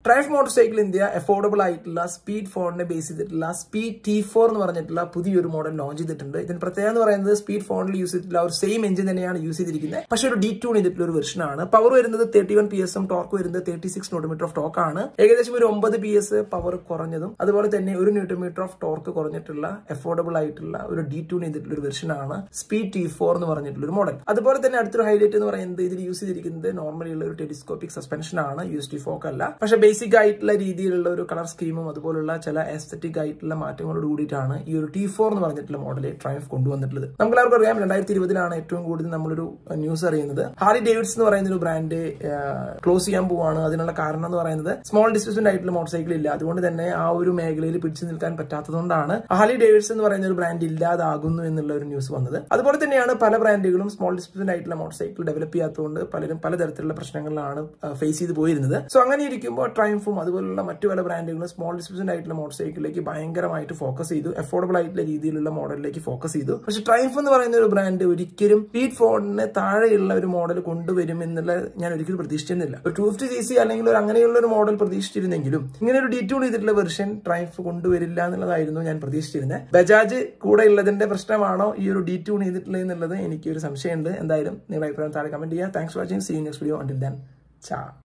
Triumf motorcycle India affordable ആയിട്ടുള്ള speed ഫോണിനെ base ചെയ്തിട്ടുള്ള സ്പീഡ് ടി ഫോർ എന്ന് പറഞ്ഞിട്ടുള്ള പുതിയൊരു മോഡൽ ലോഞ്ച് ചെയ്തിട്ടുണ്ട് ഇതിന് പ്രത്യേകത എന്ന് പറയുന്നത് സ്പീഡ് ഫോണിൽ യൂസ് ചെയ്തിട്ടുള്ള ഒരു സെയിം എഞ്ചിൻ തന്നെയാണ് യൂസ് ചെയ്തിരിക്കുന്നത് പക്ഷേ ഒരു ഡി ട്യൂൺ ചെയ്തിട്ടുള്ള ഒരു വെർഷൻ ആണ് പവർ വരുന്നത് thirty one P S M torque വരുന്നത് thirty six newton meter of torque ആണ് ഏകദേശം ഒരു ഒമ്പത് പി എസ് പവർ കുറഞ്ഞതും അതുപോലെ തന്നെ ഒരു ന്യൂട്ടോമീറ്റർ ഓഫ് ടോർക്ക് കുറഞ്ഞിട്ടുള്ള അഫോർഡബിൾ ആയിട്ടുള്ള ഒരു ഡി ട്യൂൺ ചെയ്തിട്ടുള്ള ഒരു വെർഷൻ ആണ് സ്പീഡ് ടി ഫോർ എന്ന് പറഞ്ഞിട്ടുള്ള ഒരു മോഡൽ അതുപോലെ തന്നെ അടുത്തൊരു ഹൈലൈറ്റ് എന്ന് പറയുന്നത് ഇതിൽ യൂസ് ചെയ്തിരിക്കുന്നത് നോർമലി ഉള്ള ഒരു ടെലിസ്കോപ്പിക് സസ്പെൻഷൻ ആണ് യു എസ് ടി ഫോക്ക് അല്ല പക്ഷെ ബേസിക് ആയിട്ടുള്ള രീതിയിലുള്ള ഒരു കളർ സ്കീമും അതുപോലുള്ള ചില എസ്തറ്റിക് ആയിട്ടുള്ള മാറ്റങ്ങളോട് കൂടിയിട്ടാണ് ഈ ഒരു ടി ഫോർ എന്ന് പറഞ്ഞിട്ടുള്ള മോഡല് ട്രയംഫ് കൊണ്ടുവന്നിട്ടുള്ളത് നമുക്ക് എല്ലാവർക്കും അറിയാം രണ്ടായിരത്തി ഇരുപതിലാണ് ഏറ്റവും കൂടുതൽ നമ്മളൊരു ന്യൂസ് അറിയുന്നത് ഹാർലി ഡേവിഡ്സ് എന്ന് പറയുന്ന ഒരു ബ്രാൻഡ് ക്ലോസ് ചെയ്യാൻ പോവാണ് അതിനുള്ള കാരണം എന്ന് പറയുന്നത് സ്മോൾ ഡിസ്പ്ലേസ്മെന്റ് ആയിട്ടുള്ള മോട്ടോർ സൈക്കിൾ ഇല്ല അതുകൊണ്ട് തന്നെ ആ ഒരു മേഖലയിൽ പിടിച്ചു നിൽക്കാൻ പറ്റാത്തതുകൊണ്ടാണ് ഹാർലി ഡേവിഡ്സ് എന്ന് പറയുന്ന ഒരു ബ്രാൻഡ് ഇല്ലാതാകുന്നു എന്നുള്ള ഒരു ന്യൂസ് വന്നത് അതുപോലെ തന്നെയാണ് പല ബ്രാൻഡുകളും സ്മോൾ ഡിസ്പ്ലേസ്മെന്റ് ആയിട്ടുള്ള മോട്ടോർ സൈക്കിൾ ഡെവലപ്പ് ചെയ്യാത്തതുകൊണ്ട് പലരും പലതരത്തിലുള്ള പ്രശ്നങ്ങളിലാണ് ഫേസ് ചെയ്ത് പോയിരുന്നത് സോ അങ്ങനെ ഇരിക്കുമ്പോൾ ട്രൈംഫും അതുപോലുള്ള മറ്റു പല ബ്രാൻഡുകളും സ്മോൾ ഡിസ്പ്ലേസ്മെന്റ് ആയിട്ടുള്ള മോട്ടോർ സൈക്കിളിലേക്ക് ഭയങ്കരമായിട്ട് ഫോക്കസ് ചെയ്തു അഫോർഡബിൾ ആയിട്ടുള്ള രീതിയിലുള്ള മോഡലിലേക്ക് ഫോക്കസ് ചെയ്തു പക്ഷെ ട്രൈംഫ് എന്ന് പറയുന്ന ഒരു ബ്രാൻഡ് ഒരിക്കലും സ്പീഡ് ഫോണിന് താഴെയുള്ള ഒരു മോഡൽ കൊണ്ടുവരും എന്നുള്ള ഞാൻ ഒരിക്കലും പ്രതീക്ഷിച്ചിരുന്നില്ല ഒരു ടു ഫിഫ്റ്റി സി സി അല്ലെങ്കിൽ ഒരു അങ്ങനെയുള്ള ഒരു മോഡൽ പ്രതീക്ഷിച്ചിരുന്നെങ്കിലും ഇങ്ങനെ ഒരു ഡീറ്റൂൺ ചെയ്തിട്ടുള്ള വെർഷൻ ട്രൈംഫ് കൊണ്ടുവരില്ല എന്നുള്ളതായിരുന്നു ഞാൻ പ്രതീക്ഷിച്ചിരുന്നത് ബജാജ് കൂടെ ഉള്ളതിന്റെ പ്രശ്നമാണോ ഈ ഒരു ഡീറ്റൂൺ ചെയ്തിട്ടുള്ളത് എന്നുള്ളത് എനിക്ക് ഒരു സംശയമുണ്ട് എന്തായാലും നിങ്ങളുടെ അഭിപ്രായം താഴെ കമന്റ് ചെയ്യുക thanks for watching see next video until then ചാ